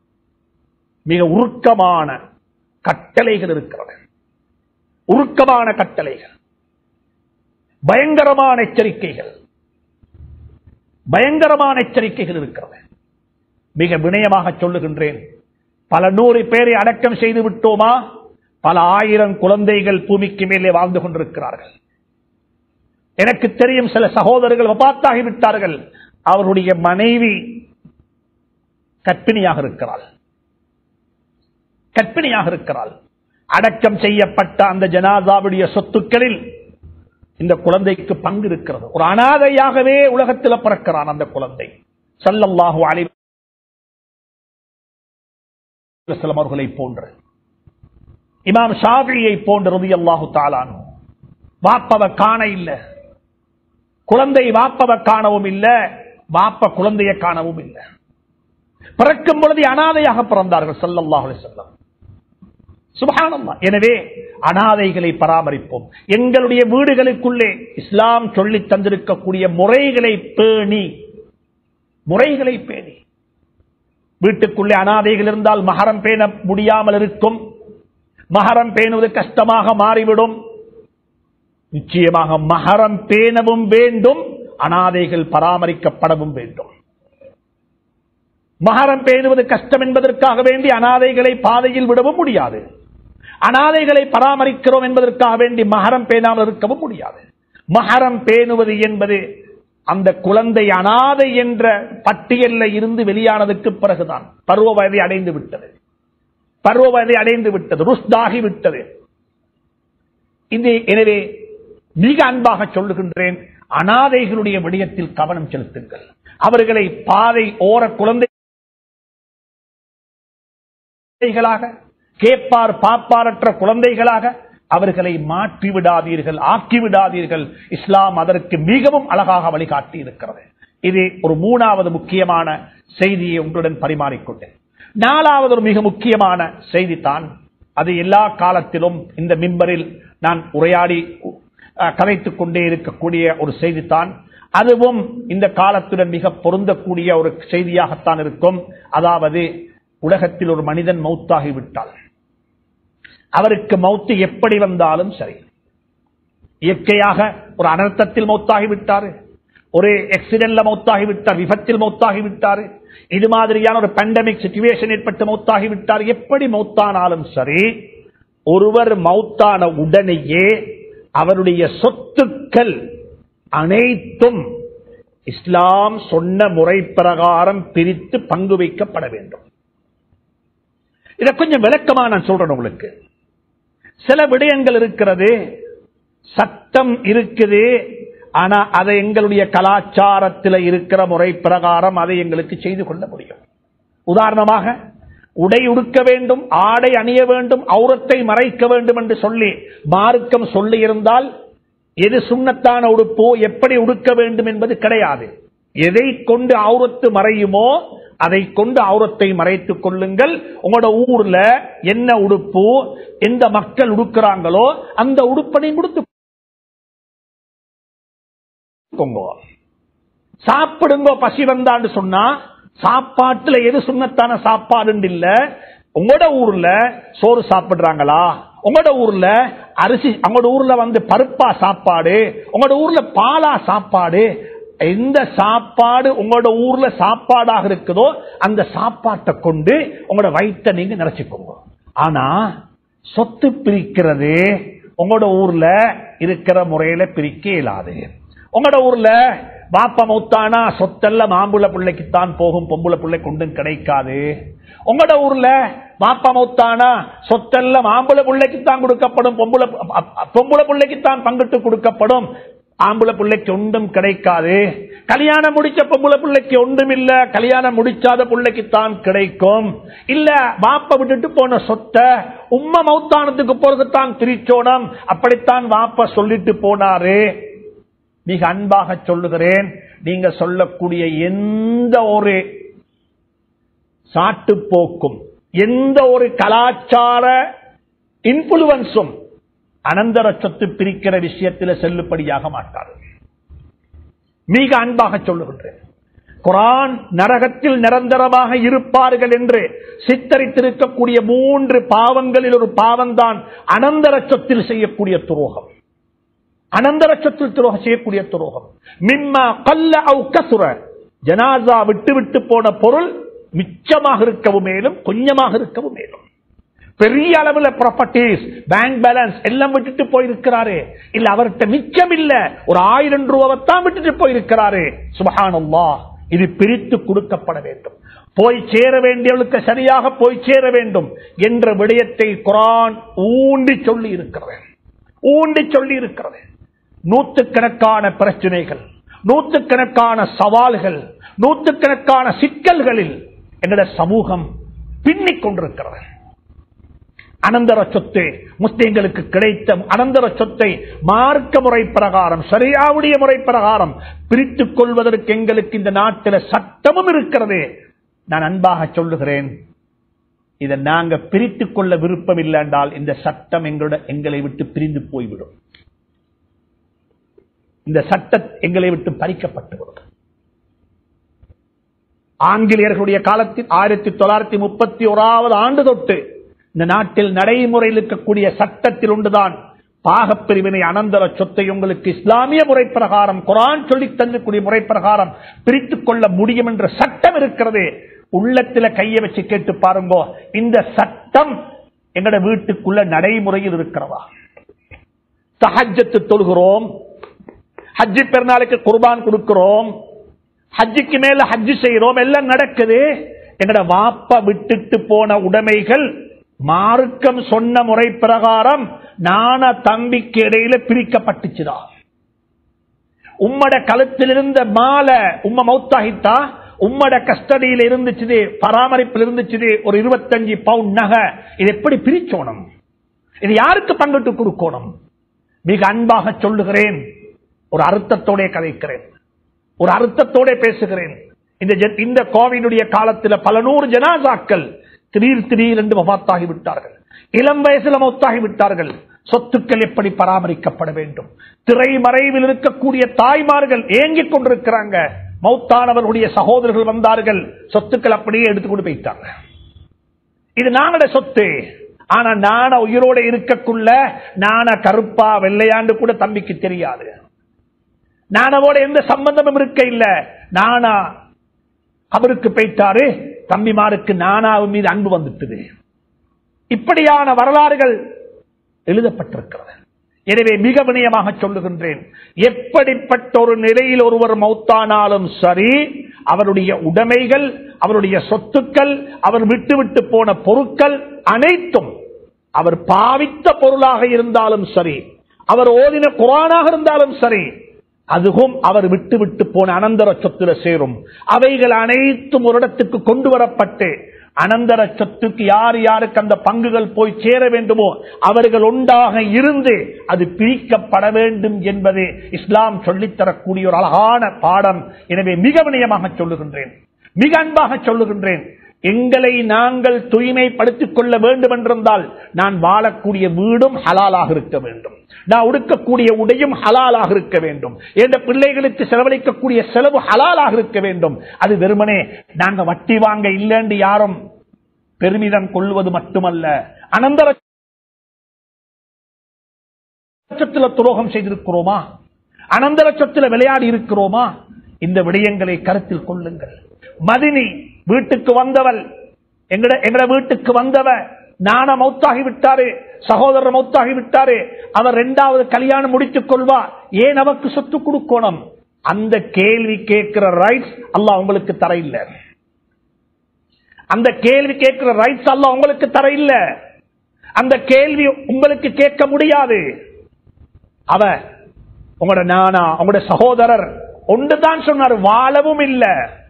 மிக உருக்கமான கட்டளைகள் இருக்கிறது உருக்கமான கட்டளைகள் பயங்கரமான எச்சரிக்கைகள் பயங்கரமான எச்சரிக்கைகள் இருக்கிறது மிக வினயமாக சொல்லுகின்றேன் பல நூறு பேரை அடக்கம் செய்து விட்டோமா பல ஆயிரம் குழந்தைகள் பூமிக்கு மேலே வாழ்ந்து கொண்டிருக்கிறார்கள் எனக்கு தெரியும் சில சகோதரர்கள் வபாத்தாகி விட்டார்கள் அவருடைய மனைவி கற்பிணியாக இருக்கிறாள் கற்பிணியாக இருக்கிறாள் அடக்கம் செய்யப்பட்ட அந்த ஜனாதாவுடைய சொத்துக்களில் இந்த குழந்தைக்கு பங்கு இருக்கிறது ஒரு அனாதையாகவே உலகத்தில் பிறக்கிறான் அந்த குழந்தை சல்லல்லாஹு அலி அவர்களை போன்று இமாம் ஷாபியை போன்ற ரதி அல்லாஹு தாலானு வாப்பவ காண இல்ல குழந்தை வாப்பவ காணவும் இல்ல வாப்ப குழந்தைய காணவும் இல்ல பிறக்கும் பொழுது அனாதையாக பிறந்தார்கள் சல்லல்லாஹு அலைஹி வஸல்லம் சுபஹானல்லாஹ் எனவே அனாதைகளை பராமரிப்போம் எங்களுடைய வீடுகளுக்குள்ளே இஸ்லாம் சொல்லி தந்திருக்கக்கூடிய முறைகளை பேணி முறைகளை பேணி வீட்டுக்குள்ளே அனாதைகள் இருந்தால் மகரம் பேண முடியாமல் இருக்கும் மகரம் பேணுவது கஷ்டமாக மாறிவிடும் நிச்சயமாக மகரம் பேணவும் வேண்டும் அனாதைகள் பராமரிக்கப்படவும் வேண்டும் மகரம் பேணுவது கஷ்டம் என்பதற்காக வேண்டி அனாதைகளை பாதையில் விடவும் முடியாது அனாதைகளை பராமரிக்கிறோம் என்பதற்காக வேண்டி மகரம் பேணாமல் இருக்கவும் முடியாது மகரம் பேணுவது என்பது அந்த குழந்தை அனாதை என்ற பட்டியலில் இருந்து வெளியானதுக்கு பிறகுதான் பருவ வயதை அடைந்து விட்டது பருவ வயதை அடைந்து விட்டது ருஷ்தாகி விட்டது இது எனவே மிக அன்பாக சொல்லுகின்றேன் அனாதைகளுடைய விடயத்தில் கவனம் செலுத்துங்கள் அவர்களை பாதை ஓர குழந்தைகளாக கேட்பார் பாப்பாரற்ற குழந்தைகளாக அவர்களை மாற்றி விடாதீர்கள் ஆக்கி விடாதீர்கள் இஸ்லாம் அதற்கு மிகவும் அழகாக வழிகாட்டி இருக்கிறது இது ஒரு மூணாவது முக்கியமான செய்தியை உங்களுடன் பரிமாறிக்கொண்டேன் நாலாவது ஒரு மிக முக்கியமான செய்தி தான் அது எல்லா காலத்திலும் இந்த மிம்பரில் நான் உரையாடி அஹ், கதைத்துக் கொண்டே இருக்கக்கூடிய ஒரு செய்தித்தான் அதுவும் இந்த காலத்துடன் மிக பொருந்தக்கூடிய ஒரு செய்தியாகத்தான் இருக்கும் அதாவது உலகத்தில் ஒரு மனிதன் மௌத்தாகிவிட்டால் அவருக்கு மௌத்து எப்படி வந்தாலும் சரி இயற்கையாக ஒரு அனர்த்தத்தில் மௌத்தாகி விட்டாரு ஒரு ஆக்சிடென்ட்ல மௌத்தாகி விட்டார் விபத்தில் மௌத்தாகி விட்டாரு இது மாதிரியான ஒரு பேண்டமிக் சிச்சுவேஷன் ஏற்பட்டு மௌத்தாகி விட்டார் எப்படி மௌத்தானாலும் சரி ஒருவர் மௌத்தான உடனேயே அவருடைய சொத்துக்கள் அனைத்தும் இஸ்லாம் சொன்ன முறை பிரகாரம் பிரித்து பங்கு வைக்கப்பட வேண்டும் இதை கொஞ்சம் விளக்கமா நான் சொல்றேன் உங்களுக்கு சில விடயங்கள் இருக்கிறது சட்டம் இருக்குது ஆனா அதை எங்களுடைய கலாச்சாரத்தில் இருக்கிற முறை பிரகாரம் அதை எங்களுக்கு செய்து கொள்ள முடியும் உதாரணமாக உடை உடுக்க வேண்டும் ஆடை அணிய வேண்டும் அவுரத்தை மறைக்க வேண்டும் என்று சொல்லி மார்க்கம் சொல்லி இருந்தால் எது சுண்ணத்தான உடுப்போ எப்படி உடுக்க வேண்டும் என்பது கிடையாது எதை கொண்டு அவுரத்து மறையுமோ அதை கொண்டு அவுரத்தை மறைத்துக் கொள்ளுங்கள் உங்களோட ஊர்ல என்ன உடுப்பு எந்த மக்கள் உடுக்கிறாங்களோ அந்த உடுப்பனை கொடுத்து சாப்பிடுங்க பசி வந்தான்னு சொன்னா சாப்பாட்டுல எது சுண்ணத்தான சாப்பாடு இல்ல உங்களோட ஊர்ல சோறு சாப்பிடுறாங்களா உங்களோட ஊர்ல அரிசி உங்களோட ஊர்ல வந்து பருப்பா சாப்பாடு உங்களோட ஊர்ல பாலா சாப்பாடு எந்த சாப்பாடு உங்களோட ஊர்ல சாப்பாடாக இருக்குதோ அந்த சாப்பாட்டை கொண்டு உங்களோட வயிற்ற நீங்க நினைச்சுக்கோங்க ஆனா சொத்து பிரிக்கிறது உங்களோட ஊர்ல இருக்கிற முறையில பிரிக்க இயலாது உங்களோட ஊர்ல பாப்பா மௌத்தானா சொத்தெல்லாம் மாம்புல பிள்ளைக்குத்தான் போகும் பொம்புல பிள்ளை கொண்டும் கிடைக்காது உங்களோட ஊர்ல பாப்பா மௌத்தானா சொத்தெல்லாம் மாம்புல பிள்ளைக்குத்தான் கொடுக்கப்படும் பொம்புல பொம்புல பிள்ளைக்குத்தான் பங்கிட்டு கொடுக்கப்படும் ஆம்புல பிள்ளைக்கு ஒன்றும் கிடைக்காது கல்யாணம் முடிச்ச பொம்புல பிள்ளைக்கு ஒன்றும் இல்ல கல்யாணம் முடிச்சாத பிள்ளைக்குத்தான் கிடைக்கும் இல்ல வாப்ப விட்டுட்டு போன சொத்தை உம்ம மௌத்தானத்துக்கு போறதுதான் திரிச்சோனம் அப்படித்தான் வாப்ப சொல்லிட்டு போனாரு மிக அன்பாக சொல்லுகிறேன் நீங்க சொல்லக்கூடிய எந்த ஒரு சாட்டு போக்கும் எந்த ஒரு கலாச்சார இன்ஃபுளுவன்ஸும் அனந்தர சொத்து பிரிக்கிற விஷயத்தில் செல்லுபடியாக மாட்டார் மிக அன்பாக சொல்லுகின்றேன் குரான் நரகத்தில் நிரந்தரமாக இருப்பார்கள் என்று சித்தரித்திருக்கக்கூடிய மூன்று பாவங்களில் ஒரு பாவம்தான் அனந்தர சொத்தில் செய்யக்கூடிய துரோகம் அனந்தர சொத்தில் துரோகம் செய்யக்கூடிய துரோகம் மிம்மா கல்ல அவு கசுர ஜனாசா விட்டு விட்டு போன பொருள் மிச்சமாக இருக்கவும் மேலும் கொஞ்சமாக இருக்கவும் மேலும் பெரிய அளவுல ப்ராப்பர்ட்டிஸ் பேங்க் பேலன்ஸ் எல்லாம் விட்டுட்டு போயிருக்கிறாரு இல்ல அவர்கிட்ட மிச்சம் இல்ல ஒரு ஆயிரம் ரூபாவைத்தான் விட்டுட்டு போயிருக்கிறாரு சுபஹானல்லா இது பிரித்து கொடுக்கப்பட வேண்டும் போய் சேர வேண்டியவளுக்கு சரியாக போய் சேர வேண்டும் என்ற விடயத்தை குரான் ஊண்டி சொல்லி இருக்கிறது ஊண்டி சொல்லி இருக்கிறது நூற்றுக்கணக்கான பிரச்சனைகள் நூற்றுக்கணக்கான சவால்கள் நூற்றுக்கணக்கான சிக்கல்களில் எங்களுடைய சமூகம் பின்னிக் கொண்டிருக்கிறது அனந்தர சொத்து முஸ்லிம்களுக்கு கிடைத்த அனந்தர சொத்தை மார்க்க முறை பிரகாரம் சரியாவுடைய முறை பிரகாரம் பிரித்துக் கொள்வதற்கு எங்களுக்கு இந்த நாட்டில் சட்டமும் இருக்கிறது நான் அன்பாக சொல்லுகிறேன் இதை நாங்க பிரித்துக் கொள்ள விருப்பம் இல்லை என்றால் இந்த சட்டம் எங்களோட எங்களை விட்டு பிரிந்து போய்விடும் இந்த சட்ட எங்களை விட்டு பறிக்கப்பட்டுவிடும் ஆங்கிலேயர்களுடைய காலத்தில் ஆயிரத்தி தொள்ளாயிரத்தி முப்பத்தி ஓராவது ஆண்டு தொட்டு இந்த நாட்டில் நடைமுறையில் இருக்கக்கூடிய சட்டத்தில் ஒன்றுதான் பாகப்பிரிவினை அனந்தர சொத்தை உங்களுக்கு இஸ்லாமிய முறை பிரகாரம் குரான் சொல்லி தந்தக்கூடிய முறை பிரகாரம் பிரித்துக் கொள்ள முடியும் என்ற சட்டம் இருக்கிறது உள்ளத்துல கைய வச்சு கேட்டு பாருங்க இந்த சட்டம் எங்கட வீட்டுக்குள்ள நடைமுறையில் இருக்கிறதா சஹஜத்து தொழுகிறோம் ஹஜ்ஜி பெருநாளுக்கு குர்பான் கொடுக்கிறோம் ஹஜ்ஜிக்கு மேல ஹஜ்ஜி செய்யறோம் எல்லாம் நடக்குது எங்கட வாப்ப விட்டுட்டு போன உடைமைகள் மார்க்கம் சொன்ன முறை பிரகாரம் நான தம்பிக்கு இடையில பிரிக்கப்பட்டுச்சுதா உம்மட கழுத்தில் இருந்த மாலை உம்ம மௌத்தாகித்தா உம்மட கஸ்டடியில் இருந்துச்சு பராமரிப்பில் இருந்துச்சு ஒரு இருபத்தஞ்சு பவுண்ட் நகை இது எப்படி பிரிச்சோணும் இது யாருக்கு பங்கிட்டு கொடுக்கணும் மிக அன்பாக சொல்லுகிறேன் ஒரு அர்த்தத்தோட கதைக்கிறேன் ஒரு அர்த்தத்தோட பேசுகிறேன் இந்த இந்த கோவிடுடைய காலத்தில் பல நூறு ஜனாசாக்கள் திடீர் திடீர் என்று மபாத்தாகி விட்டார்கள் இளம் வயசுல மௌத்தாகி விட்டார்கள் சொத்துக்கள் எப்படி பராமரிக்கப்பட வேண்டும் திரைமறைவில் இருக்கக்கூடிய தாய்மார்கள் ஏங்கிக் கொண்டிருக்கிறாங்க மௌத்தானவர்களுடைய சகோதரர்கள் வந்தார்கள் சொத்துக்கள் அப்படியே எடுத்துக்கொண்டு போயிட்டாங்க இது நாங்களோட சொத்து ஆனா நான உயிரோட இருக்கக்குள்ள நான கருப்பா வெள்ளையாண்டு கூட தம்பிக்கு தெரியாது நானவோட எந்த சம்பந்தமும் இருக்க இல்ல நானா அவருக்கு போயிட்டாரு தம்பிமாருக்கு நானாவும் மீது அன்பு வந்துட்டது இப்படியான வரலாறுகள் எழுதப்பட்டிருக்கிறது எனவே மிக வினயமாக சொல்லுகின்றேன் எப்படிப்பட்ட ஒரு நிலையில் ஒருவர் மௌத்தானாலும் சரி அவருடைய உடைமைகள் அவருடைய சொத்துக்கள் அவர் விட்டு விட்டு போன பொருட்கள் அனைத்தும் அவர் பாவித்த பொருளாக இருந்தாலும் சரி அவர் ஓதின குரானாக இருந்தாலும் சரி அதுவும் அவர் விட்டு விட்டு போன அனந்தர சொத்துல சேரும் அவைகள் அனைத்தும் ஒரு இடத்துக்கு கொண்டு வரப்பட்டு அனந்தர சொத்துக்கு யார் யாருக்கு அந்த பங்குகள் போய் சேர வேண்டுமோ அவர்கள் ஒன்றாக இருந்து அது பிரிக்கப்பட வேண்டும் என்பது இஸ்லாம் சொல்லித்தரக்கூடிய ஒரு அழகான பாடம் எனவே மிக வினயமாக சொல்லுகின்றேன் மிக அன்பாக சொல்லுகின்றேன் எங்களை நாங்கள் தூய்மைப்படுத்திக் கொள்ள வேண்டும் என்றிருந்தால் நான் வாழக்கூடிய வீடும் ஹலாலாக இருக்க வேண்டும் நான் உடுக்கக்கூடிய உடையும் ஹலாலாக இருக்க வேண்டும் என்ற பிள்ளைகளுக்கு செலவழிக்கக்கூடிய செலவு ஹலாலாக இருக்க வேண்டும் அது வெறுமனே நாங்க வட்டி வாங்க இல்லைன்னு யாரும் பெருமிதம் கொள்வது மட்டுமல்ல அனந்தர சொத்துல துரோகம் செய்திருக்கிறோமா அனந்தர சொத்துல விளையாடி இருக்கிறோமா இந்த விடயங்களை கருத்தில் கொள்ளுங்கள் மதினி வீட்டுக்கு வந்தவள் எங்கட எங்கட வீட்டுக்கு வந்தவ நான மௌத்தாகி விட்டாரு சகோதரர் மௌத்தாகி விட்டாரு அவர் இரண்டாவது கல்யாணம் முடித்துக் கொள்வா ஏன் அவருக்கு சொத்து கொடுக்கணும் அந்த கேள்வி கேட்கிற ரைட்ஸ் அல்லாஹ் உங்களுக்கு தர இல்ல அந்த கேள்வி கேட்கிற ரைட்ஸ் அல்லாஹ் உங்களுக்கு தர இல்ல அந்த கேள்வி உங்களுக்கு கேட்க முடியாது அவ உங்களோட நானா உங்களோட சகோதரர் ஒன்றுதான் சொன்னார் வாழவும் இல்ல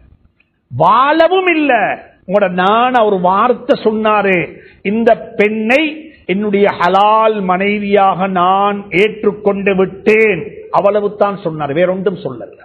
வாழவும் இல்ல உங்களோட நானா ஒரு வார்த்தை சொன்னாரு இந்த பெண்ணை என்னுடைய ஹலால் மனைவியாக நான் ஏற்றுக்கொண்டு விட்டேன் அவ்வளவு தான் சொன்னார் வேறொன்றும் சொல்லல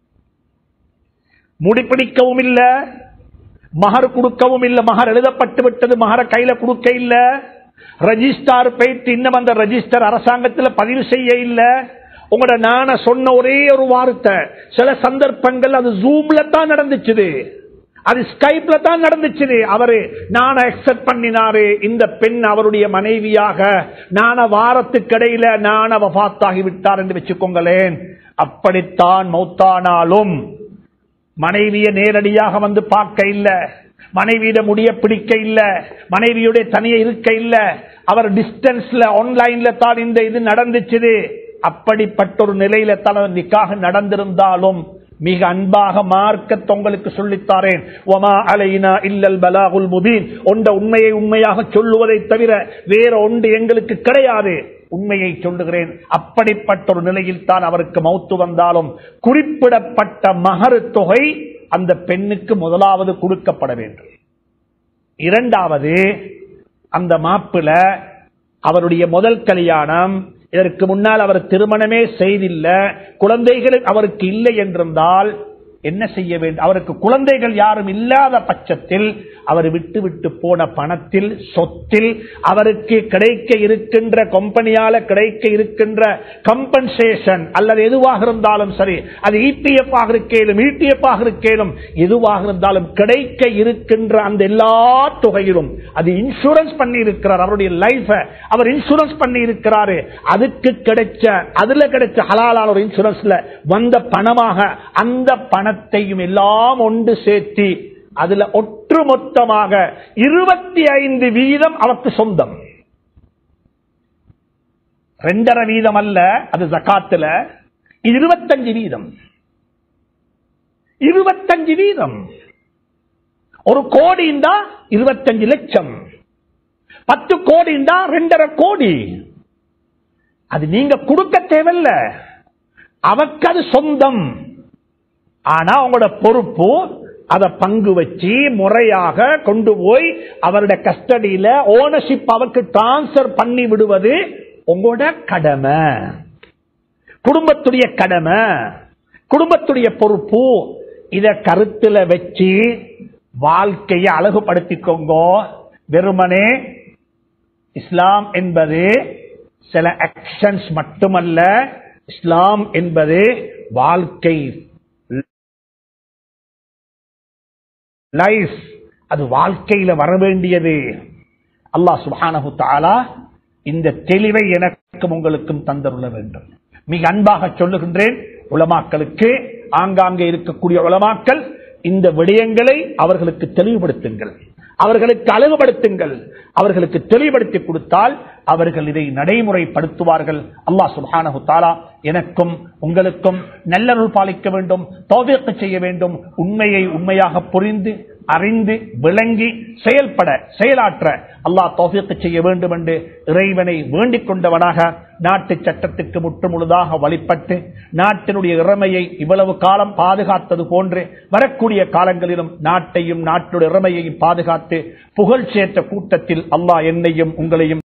முடிப்பிடிக்கவும் இல்ல மகர் கொடுக்கவும் இல்ல மகர் எழுதப்பட்டு விட்டது மகர கையில கொடுக்க இல்ல ரெஜிஸ்டார் போயிட்டு இன்னும் அந்த ரெஜிஸ்டர் அரசாங்கத்தில் பதிவு செய்ய இல்ல உங்களோட நான சொன்ன ஒரே ஒரு வார்த்தை சில சந்தர்ப்பங்கள் அது ஜூம்ல தான் நடந்துச்சு அது ஸ்கைப்ல தான் நடந்துச்சு அவரு நான அக்செப்ட் பண்ணினாரு இந்த பெண் அவருடைய மனைவியாக நான வாரத்துக்கிடையில நான வபாத்தாகி விட்டார் என்று வச்சுக்கோங்களேன் அப்படித்தான் மௌத்தானாலும் மனைவிய நேரடியாக வந்து பார்க்க இல்ல மனைவியிட முடிய பிடிக்க இல்ல மனைவியுடைய தனிய இருக்க இல்ல அவர் டிஸ்டன்ஸ்ல ஆன்லைன்ல தான் இந்த இது நடந்துச்சு அப்படிப்பட்ட ஒரு நிலையில தான் நிக்காக நடந்திருந்தாலும் மிக அன்பாக மார்க்கத் உங்களுக்கு சொல்லித்தாரேன் ஒமா அலைனா இல்லல் பலாகுல் முபீன் ஒன்ற உண்மையை உண்மையாக சொல்லுவதை தவிர வேற ஒன்று எங்களுக்கு கிடையாது உண்மையை சொல்லுகிறேன் அப்படிப்பட்ட ஒரு நிலையில் தான் அவருக்கு மௌத்து வந்தாலும் குறிப்பிடப்பட்ட மகரு தொகை அந்த பெண்ணுக்கு முதலாவது கொடுக்கப்பட வேண்டும் இரண்டாவது அந்த மாப்பிள அவருடைய முதல் கல்யாணம் இதற்கு முன்னால் அவர் திருமணமே செய்தில்ல குழந்தைகள் அவருக்கு இல்லை என்றிருந்தால் என்ன செய்ய வேண்டும் அவருக்கு குழந்தைகள் யாரும் இல்லாத பட்சத்தில் அவர் விட்டு விட்டு போன பணத்தில் சொத்தில் அவருக்கு கிடைக்க இருக்கின்ற கம்பெனியால கிடைக்க இருக்கின்ற கம்பன்சேஷன் அல்லது எதுவாக இருந்தாலும் சரி அது இபிஎஃப் ஆக இருக்கேலும் இடிஎஃப் ஆக இருக்கேலும் எதுவாக இருந்தாலும் கிடைக்க இருக்கின்ற அந்த எல்லா தொகையிலும் அது இன்சூரன்ஸ் பண்ணி இருக்கிறார் அவருடைய லைஃப அவர் இன்சூரன்ஸ் பண்ணி இருக்கிறாரு அதுக்கு கிடைச்ச அதுல கிடைச்ச ஹலாலான ஒரு இன்சூரன்ஸ்ல வந்த பணமாக அந்த பணத்தையும் எல்லாம் ஒன்று சேர்த்தி அதுல ஒட்டுமொத்தமாக இருபத்தி ஐந்து வீதம் அவருக்கு சொந்தம் ரெண்டரை வீதம் அல்ல அது ஜக்காத்துல இருபத்தஞ்சு வீதம் இருபத்தஞ்சு வீதம் ஒரு கோடிந்தா இருபத்தஞ்சு லட்சம் பத்து கோடிந்தா ரெண்டரை கோடி அது நீங்க கொடுக்க தேவையில்ல அவக்கு அது சொந்தம் ஆனா உங்களோட பொறுப்பு அதை பங்கு வச்சு முறையாக கொண்டு போய் அவருடைய கஸ்டடியில ஓனர்ஷிப் அவருக்கு டிரான்ஸ்பர் பண்ணி விடுவது உங்களோட கடமை குடும்பத்துடைய கடமை குடும்பத்துடைய பொறுப்பு இத கருத்துல வச்சு வாழ்க்கையை அழகுபடுத்திக்கோங்க வெறுமனே இஸ்லாம் என்பது சில ஆக்ஷன்ஸ் மட்டுமல்ல இஸ்லாம் என்பது வாழ்க்கை லைஃப் அது வாழ்க்கையில வர வேண்டியது அல்லாஹ் சுபானஹு தாலா இந்த தெளிவை எனக்கும் உங்களுக்கும் தந்தருள்ள வேண்டும் மிக அன்பாக சொல்லுகின்றேன் உலமாக்களுக்கு ஆங்காங்கே இருக்கக்கூடிய உலமாக்கள் இந்த விடயங்களை அவர்களுக்கு தெளிவுபடுத்துங்கள் அவர்களுக்கு அழகுபடுத்துங்கள் அவர்களுக்கு தெளிவுபடுத்தி கொடுத்தால் அவர்கள் இதை நடைமுறைப்படுத்துவார்கள் அல்லாஹ் சுப்ஹானஹு தஆலா எனக்கும் உங்களுக்கும் நல்லருள் பாலிக்க வேண்டும் தௌஃபீக் செய்ய வேண்டும் உண்மையை உண்மையாக புரிந்து அறிந்து விளங்கி செயல்பட செயலாற்ற அல்லாஹ் தௌஃபீக் செய்ய வேண்டும் என்று இறைவனை வேண்டிக் கொண்டவனாக நாட்டு சட்டத்துக்கு முற்று முழுதாக வழிபட்டு நாட்டினுடைய இறமையை இவ்வளவு காலம் பாதுகாத்தது போன்று வரக்கூடிய காலங்களிலும் நாட்டையும் நாட்டுடைய இறமையையும் பாதுகாத்து புகழ் சேர்த்த கூட்டத்தில் அல்லாஹ் என்னையும் உங்களையும்